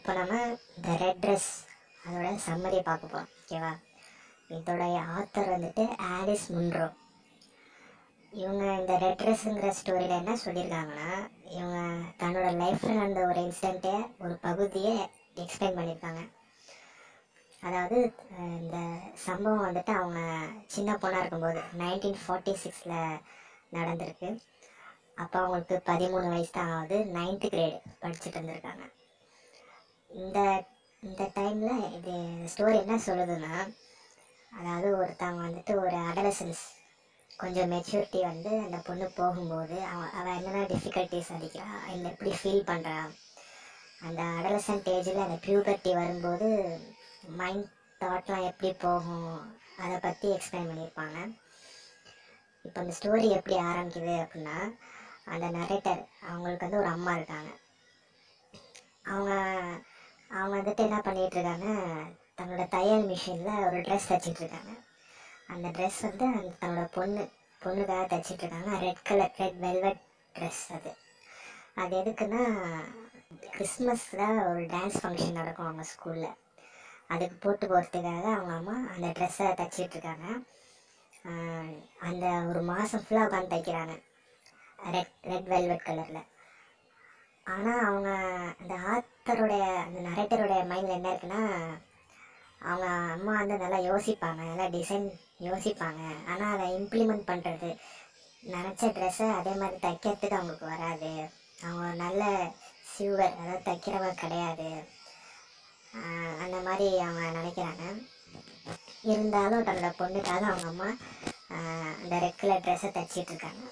இப்போ நம்ம இந்த ரெட் ட்ரெஸ் அதோட சம்மரி பார்க்க போகிறோம் ஓகேவா இதோடைய ஆத்தர் வந்துட்டு ஆலிஸ் முன்ரோ இவங்க இந்த ரெட் ட்ரெஸ்ஸுங்கிற ஸ்டோரியில் என்ன சொல்லியிருக்காங்கன்னா இவங்க தன்னோட லைஃப்பில் நடந்த ஒரு இன்சிடெண்ட்டை ஒரு பகுதியை எக்ஸ்பிளைன் பண்ணியிருக்காங்க அதாவது அஹ், இந்த சம்பவம் வந்துட்டு அவங்க சின்ன பொண்ணாக இருக்கும்போது நைன்டீன் ஃபார்ட்டி சிக்ஸில் நடந்திருக்கு அப்போ அவங்களுக்கு பதிமூணு வயசு தான் ஆகுது நைன்த்து கிரேடு படிச்சுட்டு இருந்திருக்காங்க இந்த இந்த டைமில் இது ஸ்டோரி என்ன சொல்லுதுன்னா அதாவது ஒருத்தவங்க வந்துட்டு ஒரு அடலசன்ஸ் கொஞ்சம் மெச்சூரிட்டி வந்து அந்த பொண்ணு போகும்போது அவ அவள் என்னென்ன டிஃபிகல்ட்டிஸ் அடிக்கிறா இல்லை எப்படி ஃபீல் பண்ணுறா அந்த அடலசன்ட் ஏஜில் அந்த பியூபர்ட்டி வரும்போது மைண்ட் தாட்லாம் எப்படி போகும் அதை பற்றி எக்ஸ்பிளைன் பண்ணியிருப்பாங்க இப்போ அந்த ஸ்டோரி எப்படி ஆரம்பிக்குது அப்படின்னா அந்த நரேட்டர் அவங்களுக்கு வந்து ஒரு அம்மா இருக்காங்க அவங்க அவங்க வந்துட்டு என்ன பண்ணிட்டு இருக்காங்க தன்னோட தையல் மிஷினில் ஒரு ட்ரெஸ் தச்சிட்டு இருக்காங்க அந்த ட்ரெஸ் வந்து அந்த தன்னோட பொண்ணு பொண்ணுக்காக தச்சிட்டு இருக்காங்க red colour red velvet dress அது அது எதுக்குன்னா கிறிஸ்மஸில் ஒரு டான்ஸ் ஃபங்க்ஷன் நடக்கும் அவங்க ஸ்கூலில் அதுக்கு போட்டு போகிறதுக்காக அவங்க அம்மா அந்த ட்ரெஸ்ஸை தச்சிட்டு இருக்காங்க ஆஹ் அந்த ஒரு மாதம் ஃபுல்லாக உட்காந்து தைக்கிறாங்க ரெட் ரெட் வெல்வெட் கலரில் ஆனால் அவங்க அந்த ஆத்தருடைய அந்த நரேட்டருடைய மைண்டில் என்ன இருக்குன்னா அவங்க அம்மா வந்து நல்லா யோசிப்பாங்க நல்லா டிசைன் யோசிப்பாங்க ஆனால் அதை இம்ப்ளிமெண்ட் பண்ணுறது நினச்ச ட்ரெஸ்ஸை அதே மாதிரி தைக்கிறதுக்கு அவங்களுக்கு வராது அவங்க ஒரு நல்ல சிவர் அதாவது தைக்கிறவங்க கிடையாது ஆஹ் அந்த மாதிரி அவங்க நினைக்கிறாங்க இருந்தாலும் தன்னோட பொண்ணுக்காக அவங்க அம்மா ஆஹ் அந்த ரெட் கலர் ட்ரெஸ்ஸை தைச்சிட்டு இருக்காங்க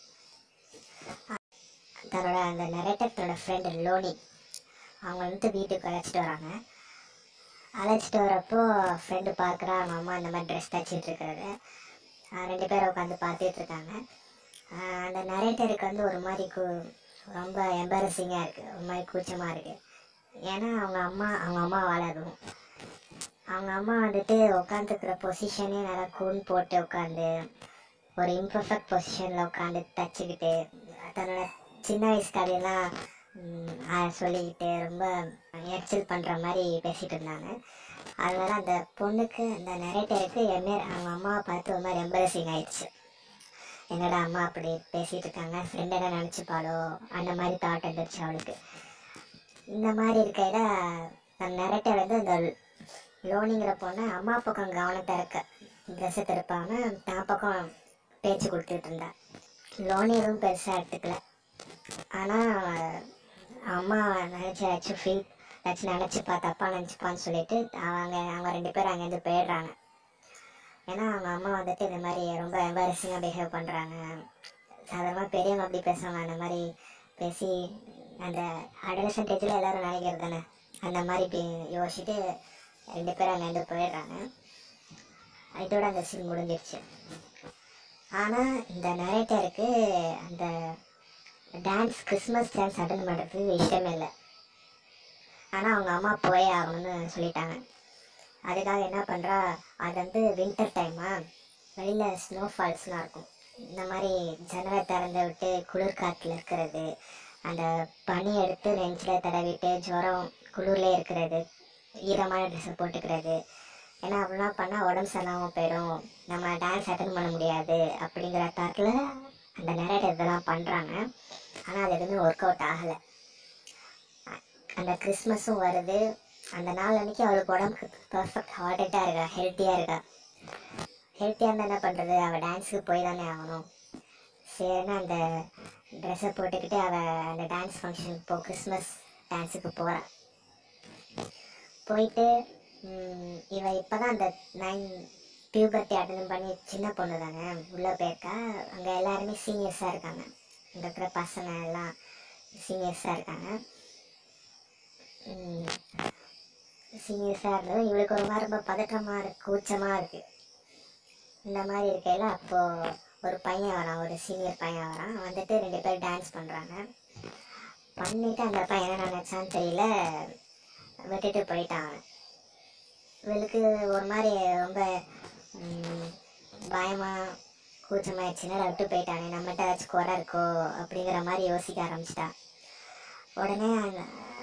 தன்னோட அந்த நரேட்டர் தன்னோட ஃப்ரெண்டு லோனி அவங்க வந்து வீட்டுக்கு அழைச்சிட்டு வராங்க அழைச்சிட்டு வரப்போ ஃப்ரெண்டு பார்க்குறா அவங்க அம்மா இந்த மாதிரி ட்ரெஸ் தைச்சிட்டு இருக்கிறது ரெண்டு பேரும் உட்காந்து பார்த்துட்டு இருக்காங்க ஆஹ் அந்த நரேட்டருக்கு வந்து ஒரு மாதிரி கூ ரொம்ப எம்பாரசிங்காக இருக்குது ஒரு மாதிரி கூச்சமாக இருக்குது ஏன்னா அவங்க அம்மா அவங்க அம்மா வளரும் அவங்க அம்மா வந்துட்டு உட்காந்துருக்கிற பொசிஷனே நல்லா கூன் போட்டு உட்காந்து ஒரு இம்பர்ஃபெக்ட் பொசிஷனில் உட்காந்து தச்சுக்கிட்டு தன்னோட சின்ன வயசு கதையெல்லாம் ம், ஆ, சொல்லிக்கிட்டு ரொம்ப எரிச்சல் பண்ணுற மாதிரி பேசிகிட்டு இருந்தாங்க அதனால அந்த பொண்ணுக்கு அந்த நரேட்டருக்கு என்ன அவங்க அம்மாவை பார்த்து ஒரு மாதிரி எம்பரசிங் ஆயிடுச்சு என்னடா அம்மா அப்படி பேசிகிட்டு இருக்காங்க ஃப்ரெண்ட் என்ன நினச்சிப்பாளோ அந்த மாதிரி தாட் வந்துருச்சு அவளுக்கு இந்த மாதிரி இருக்கையில் அந்த நரேட்டர் வந்து அந்த லோனிங்கிற பொண்ணை அம்மா பக்கம் கவனத்தை இருக்க ட்ரெஸ்ஸை திருப்பாம தான் பக்கம் பேச்சு கொடுத்துட்டு இருந்தா லோனி எதுவும் பெருசாக எடுத்துக்கல ஆனால் அம்மா நினச்சி ஏதாச்சும் ஃபீல் ஏதாச்சும் நினச்சிப்பா தப்பாக நினச்சிப்பான்னு சொல்லிட்டு அவங்க அவங்க ரெண்டு பேரும் அங்கேருந்து போயிடுறாங்க ஏன்னா அவங்க அம்மா வந்துட்டு இந்த மாதிரி ரொம்ப எம்பாரசிங்காக பிஹேவ் பண்ணுறாங்க சாதாரணமாக பெரியவங்க அப்படி பேசுவாங்க அந்த மாதிரி பேசி அந்த அடலசன்ட் ஏஜில் எல்லாரும் நினைக்கிறது தானே அந்த மாதிரி பே- யோசிச்சுட்டு ரெண்டு பேரும் அங்கேருந்து போயிடுறாங்க இதோட அந்த சீன் முடிஞ்சிருச்சு ஆனால் இந்த நரேட்டருக்கு அந்த டான்ஸ் கிறிஸ்மஸ் டான்ஸ் அட்டன் பண்ணுறதுக்கு இஷ்டமே இல்லை ஆனால் அவங்க அம்மா போயே ஆகணும்னு சொல்லிட்டாங்க அதுக்காக என்ன பண்ணுறா அது வந்து வின்டர் டைமா வெளியில் ஸ்னோ ஃபால்ஸ்லாம் இருக்கும் இந்த மாதிரி ஜன்னலை திறந்து விட்டு குளிர் காற்றுல இருக்கிறது அந்த பனி எடுத்து நெஞ்சில் தடவிட்டு ஜுரம் குளிர்லேயே இருக்கிறது ஈரமான ட்ரெஸ்ஸை போட்டுக்கிறது ஏன்னா அப்படிலாம் பண்ணால் உடம்பு சரியில்லாமல் போயிடும் நம்ம டான்ஸ் அட்டன் பண்ண முடியாது அப்படிங்கிற தாட்டில் அந்த நிறைய இதெல்லாம் பண்ணுறாங்க ஆனால் அது எதுவுமே ஒர்க் அவுட் ஆகலை அந்த கிறிஸ்மஸும் வருது அந்த நாள் அன்னைக்கு அவளுக்கு உடம்புக்கு பர்ஃபெக்ட் ஹார்டட்டாக இருக்கா ஹெல்த்தியாக இருக்கா ஹெல்த்தியாக இருந்தால் என்ன பண்ணுறது அவள் டான்ஸுக்கு போய் தானே ஆகணும் சரின்னு அந்த ட்ரெஸ்ஸை போட்டுக்கிட்டு அவள் அந்த டான்ஸ் ஃபங்க்ஷனுக்கு போ கிறிஸ்மஸ் டான்ஸுக்கு போகிறாள் போயிட்டு ம், இவ இப்போ தான் அந்த நைன் பியூபர்ட்டி அட்டன் பண்ணி சின்ன பொண்ணு தானே உள்ளே போயிருக்கா அங்கே எல்லாருமே சீனியர்ஸாக இருக்காங்க இங்கே இருக்கிற பசங்க எல்லாம் சீனியர்ஸாக இருக்காங்க சீனியர்ஸாக இருந்தது இவளுக்கு ஒரு மாதிரி ரொம்ப பதற்றமாக இருக்கு கூச்சமாக இருக்குது இந்த மாதிரி இருக்கையில் அப்போது ஒரு பையன் வரான் ஒரு சீனியர் பையன் வரான் வந்துட்டு ரெண்டு பேரும் டான்ஸ் பண்ணுறாங்க பண்ணிவிட்டு அந்த பையன் என்ன நினச்சான்னு தெரியல விட்டுட்டு போயிட்டான் அவன். இவளுக்கு ஒரு மாதிரி ரொம்ப ம், பயமா கூச்சமாயிடுச்சுன்னா விட்டு போயிட்டானே நம்மகிட்ட ஏதாச்சும் குறை இருக்கோ அப்படிங்கிற மாதிரி யோசிக்க ஆரம்பிச்சிட்டா உடனே அந்த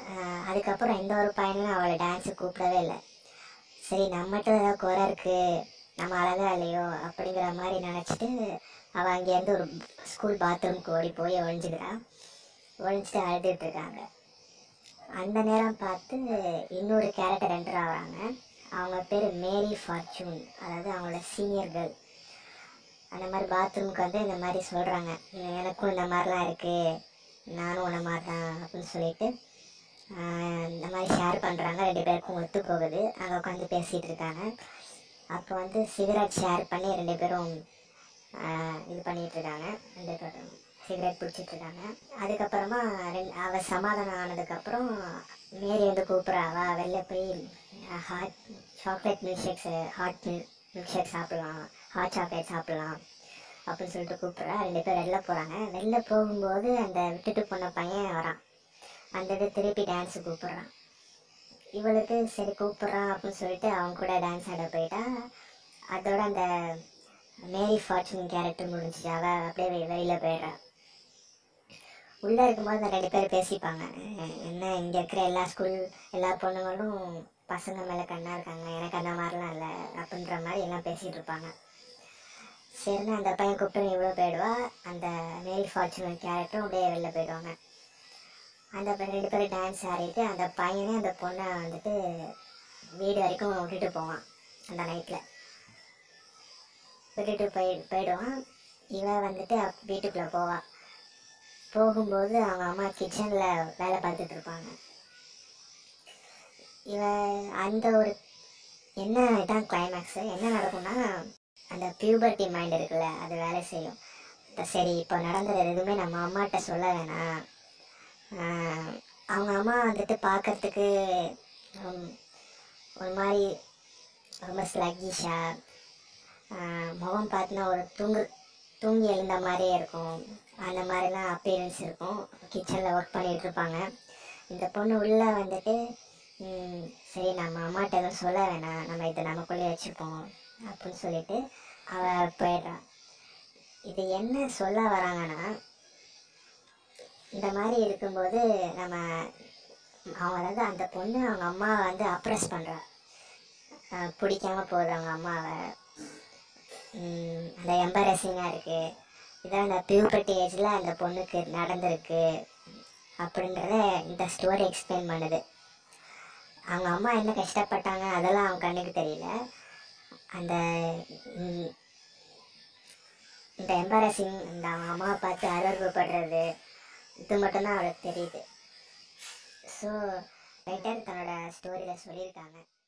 ஆஹ் அதுக்கப்புறம் எந்த ஒரு பையனும் அவளை டான்ஸு கூப்பிடவே இல்லை சரி நம்மகிட்ட ஏதாவது குறை இருக்கு நம்ம அழகா இல்லையோ அப்படிங்கிற மாதிரி நினச்சிட்டு அவள் அங்கேருந்து ஒரு ஸ்கூல் பாத்ரூம்க்கு ஓடி போய் ஒழிஞ்சுக்கிறா ஒழிஞ்சிட்டு அழுதுட்டு இருக்காங்க அந்த நேரம் பார்த்து இன்னொரு கேரக்டர் என்டர் ஆகுறாங்க அவங்க பேர் மேரி ஃபார்ச்சூன் அதாவது அவங்களோட சீனியர் கேர்ள் அந்த மாதிரி பாத்ரூமுக்கு வந்து இந்த மாதிரி சொல்கிறாங்க எனக்கும் இந்த மாதிரிலாம் இருக்குது நானும் உன்ன மாதிரி தான் அப்படின்னு சொல்லிட்டு ஆஹ் இந்த மாதிரி ஷேர் பண்ணுறாங்க ரெண்டு பேருக்கும் ஒத்து போகுது அங்கே உட்காந்து பேசிகிட்டு இருக்காங்க அப்போ வந்து சிகரெட் ஷேர் பண்ணி ரெண்டு பேரும் ஆஹ் இது பண்ணிட்டு இருக்காங்க ரெண்டு பேரும் சிகரெட் பிடிச்சிட்டு இருக்காங்க அதுக்கப்புறமா ரெண்டு அவ சமாதானம் ஆனதுக்கப்புறம் மேரி வந்து கூப்பிட்றா அவ வெளில போய் hot chocolate milk shakes hot milk milk shake சாப்பிட்லாம் ஹாட் சாக்லேட் சாப்பிட்லாம் அப்படின்னு சொல்லிட்டு கூப்பிட்றா ரெண்டு பேர் வெளில போகிறாங்க வெளில போகும்போது அந்த விட்டுட்டு போன பையன் வரான் அந்த இது திருப்பி டான்ஸு கூப்பிட்றான் இவளுக்கு சரி கூப்பிட்றான் அப்படின்னு சொல்லிட்டு அவங்க கூட டான்ஸ் ஆட போயிட்டா அதோட அந்த மேரி ஃபார்ச்சூன் கேரக்டர் முடிஞ்சிச்சு அவ அப்படியே வெ- வெளியில போயிடுறா உள்ளே இருக்கும்போது அந்த ரெண்டு பேர் பேசிப்பாங்க அஹ் என்ன இங்கே இருக்கிற எல்லா ஸ்கூல் எல்லா பொண்ணுங்களும் பசங்க மேலே கண்ணா இருக்காங்க எனக்கு அந்த மாதிரிலாம் இல்லை அப்படின்ற மாதிரி எல்லாம் பேசிகிட்டு இருப்பாங்க சரின்னு அந்த பையன் கூப்பிட்டு இவ்வளோ போயிடுவா அந்த மேரி ஃபார்ச்சூன் கேரக்டரும் அப்படியே வெளில போயிடுவாங்க அந்த பையன் ரெண்டு பேரும் டான்ஸ் ஆடிட்டு அந்த பையனே அந்த பொண்ணை வந்துட்டு வீடு வரைக்கும் விட்டுட்டு போவான் அந்த நைட்டில் விட்டுட்டு போய் போயிடுவான் இவன் வந்துட்டு அப்- வீட்டுக்குள்ளே போவான் போகும்போது அவங்க அம்மா கிச்சனில் வேலை பார்த்துட்டு இருப்பாங்க இவன் அந்த ஒரு என்ன இதான் கிளைமேக்ஸு என்ன நடக்கும்னா அந்த பியூபர்ட்டி மைண்ட் இருக்குல்ல அது வேலை செய்யும் இப்ப சரி இப்போ நடந்தது எதுவுமே நம்ம அம்மாட்ட சொல்ல வேணாம் ஆஹ் அவங்க அம்மா வந்துட்டு பார்க்கறதுக்கு ஹம், ஒரு மாதிரி ரொம்ப ஸ்லக்கிஷாக முகம் பார்த்தினா ஒரு தூங்கு தூங்கி எழுந்த மாதிரியே இருக்கும் அந்த மாதிரிலாம் அப்பியரன்ஸ் இருக்கும் கிச்சனில் ஒர்க் பண்ணிட்டு இருப்பாங்க இந்த பொண்ணு உள்ளே வந்துட்டு ம், சரி நம்ம அம்மாட்ட எதுவும் சொல்ல வேணாம் நம்ம இதை நமக்குள்ளே வச்சுப்போம் அப்படின்னு சொல்லிட்டு அவள் போயிடுறான் இது என்ன சொல்ல வராங்கன்னா இந்த மாதிரி இருக்கும்போது நம்ம அவங்க வந்து அந்த பொண்ணு அவங்க அம்மாவை வந்து அப்ரெஸ் பண்ணுறா பிடிக்காம போகுது அவங்க அம்மாவை உம், அந்த எம்பரசிங்காக இருக்குது இதான் அந்த பியூபர்ட்டி ஏஜில் அந்த பொண்ணுக்கு நடந்திருக்கு அப்படின்றத இந்த ஸ்டோரி எக்ஸ்பிளைன் பண்ணுது அவங்க அம்மா என்ன கஷ்டப்பட்டாங்க அதெல்லாம் அவங்க கண்ணுக்கு தெரியல அந்த உம், இந்த எம்பரசிங் இந்த அவங்க அம்மாவை பார்த்து அருவறுப்படுறது இது மட்டும்தான் அவளுக்கு தெரியுது ஸோ ரைட்டர் தன்னோட ஸ்டோரியில் சொல்லியிருக்காங்க